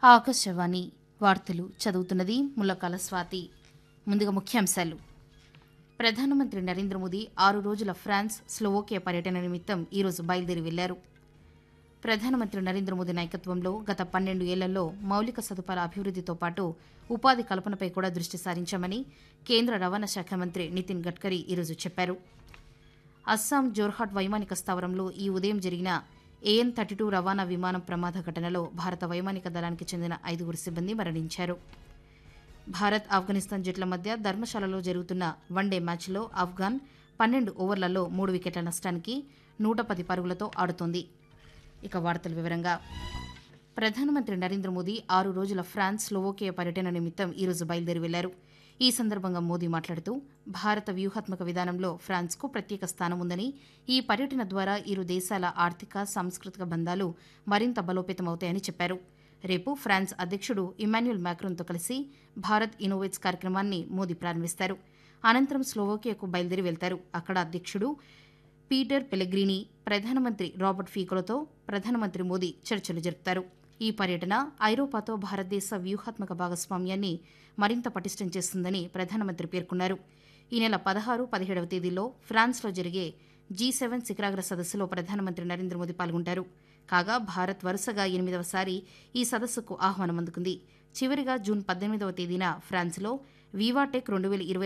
ఆకాశవాణి వార్తలు చదువుతున్నది ముల్లకాల స్వాతి ముందుగా ముఖ్యాంశాలు ప్రధానమంత్రి నరేంద్ర మోదీ ఆరు రోజుల ఫ్రాన్స్ స్లోవోకియా పర్యటన నిమిత్తం ఈరోజు బయలుదేరి వెళ్లారు ప్రధానమంత్రి నరేంద్ర మోదీ నాయకత్వంలో గత పన్నెండు ఏళ్లలో మౌలిక సదుపాయాల అభివృద్దితో పాటు ఉపాధి కల్పనపై కూడా దృష్టి సారించామని కేంద్ర రవాణా శాఖ మంత్రి నితిన్ గడ్కరీ ఈరోజు చెప్పారు అస్సాం జోర్హాట్ వైమానిక స్థావరంలో ఈ ఉదయం జరిగిన ఏఎన్ థర్టీ టూ రవాణా విమానం ప్రమాద ఘటనలో భారత వైమానిక దళానికి చెందిన ఐదుగురు సిబ్బంది మరణించారు భారత్ ఆఫ్ఘనిస్తాన్ జట్ల మధ్య ధర్మశాలలో జరుగుతున్న వన్డే మ్యాచ్లో ఆఫ్ఘాన్ పన్నెండు ఓవర్లలో మూడు వికెట్ల నష్టానికి నూట పది పరుగులతో ఆడుతోంది ఇక వార్తల వివరంగా ప్రధానమంత్రి నరేంద్ర మోదీ ఆరు రోజుల ఫ్రాన్స్ స్లోవోకియా పర్యటన నిమిత్తం ఈరోజు బయలుదేరి వెళ్లారు ఈ సందర్భంగా మోదీ మాట్లాడుతూ భారత వ్యూహాత్మక విధానంలో ఫ్రాన్స్కు ప్రత్యేక స్థానం ఉందని ఈ పర్యటన ద్వారా ఇరు దేశాల ఆర్థిక సాంస్కృతిక బంధాలు మరింత బలోపేతమవుతాయని చెప్పారు రేపు ఫ్రాన్స్ అధ్యక్షుడు ఇమాన్యుల్ మ్యాక్రోన్తో కలిసి భారత్ ఇన్నోవేట్స్ కార్యక్రమాన్ని మోదీ ప్రారంభిస్తారు అనంతరం స్లోవోకియాకు బయలుదేరి వెళ్తారు అక్కడ అధ్యక్షుడు పీటర్ పెలెగ్రీని ప్రధానమంత్రి రాబర్ట్ ఫీకోలతో ప్రధానమంత్రి మోదీ చర్చలు జరుపుతారు ఈ పర్యటన ఐరోపాతో భారతదేశ వ్యూహాత్మక భాగస్వామ్యాన్ని మరింత పటిష్టం చేస్తుందని ప్రధానమంత్రి పేర్కొన్నారు ఈ నెల పదహారు పదిహేడవ తేదీల్లో ఫ్రాన్స్లో జరిగే జీ సెవెన్ శిఖరాగ్ర సదస్సులో ప్రధానమంత్రి నరేంద్ర మోదీ పాల్గొంటారు కాగా భారత్ వరుసగా ఎనిమిదవసారి ఈ సదస్సుకు ఆహ్వానం అందుకుంది చివరిగా జూన్ పద్దెనిమిదవ తేదీన ఫ్రాన్స్లో వివాటెక్ రెండు వేల ఇరవై